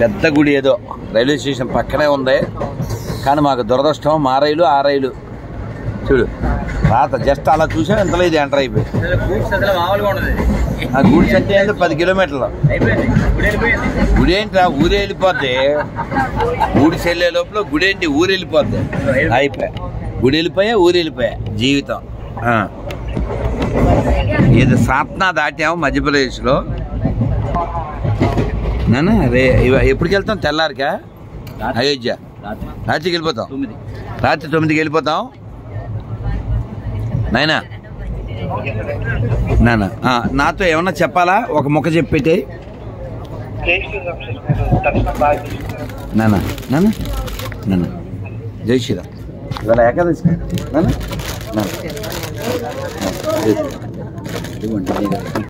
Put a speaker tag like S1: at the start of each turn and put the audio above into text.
S1: పెద్ద గుడి ఏదో రైల్వే స్టేషన్ పక్కనే ఉంది కానీ మాకు దురదృష్టం మా రైలు ఆ రైలు చూడు రాత జస్ట్ అలా చూసాం ఎంతలో ఇది ఎంటర్ అయిపోయి
S2: గూడ్స్ అసలు మామూలుగా ఉండదు
S1: ఆ గూడ్స్ అంటే ఏందో పది కిలోమీటర్లు
S2: అయిపోయింది గుడి వెళ్ళిపోయింది
S1: గుడి ఏంట్రా ఊరు వెళ్ళిపోద్ది ఊడికి వెళ్ళే లోపల గుడి ఏంటి ఊరు వెళ్ళిపోద్ది అయిపోయా గుడి వెళ్ళిపోయా ఊరు వెళ్ళిపోయా జీవితం ఆ. ఇది సాత్నా దాటాము మధ్యప్రదేశ్లో నాన్న రే ఇవ- ఎప్పటికి వెళ్తాం తెల్లారికా అయోధ్య
S2: రాత్రి
S1: రాత్రికి వెళ్ళిపోతాం
S2: తొమ్మిది
S1: రాత్రి తొమ్మిదికి వెళ్ళిపోతాం నాయనా నాన్న ఆ, నాతో ఏమన్నా చెప్పాలా ఒక మొక్క చెప్పి పెట్టే నాన్న నాన్న నాన్న జై శ్రీరామ్ ఇవాళ ఏకాదశి నాన్న నాన్న నాన్న. ఇదిగోండి, ఇదిగోండి.